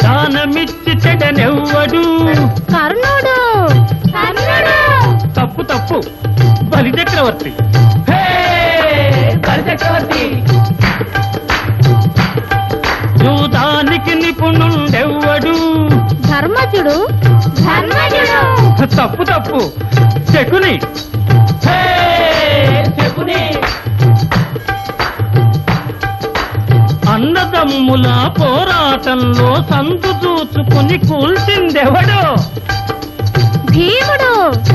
దానమిచ్చి చెడనెవ్వడు కర్ణుడు కర్ణుడు తప్పు తప్పు బలి చక్రవర్తి హే బలి చక్రవర్తి యూదానికి నిపుణుండెవ్వడు ధర్మజుడు ధర్మజుడు తప్పు తప్పు శకుని హే శకుని అన్నదమ్ముల పోరాటంలో సందు చూచుకుని కూల్చిందెవడో భీముడు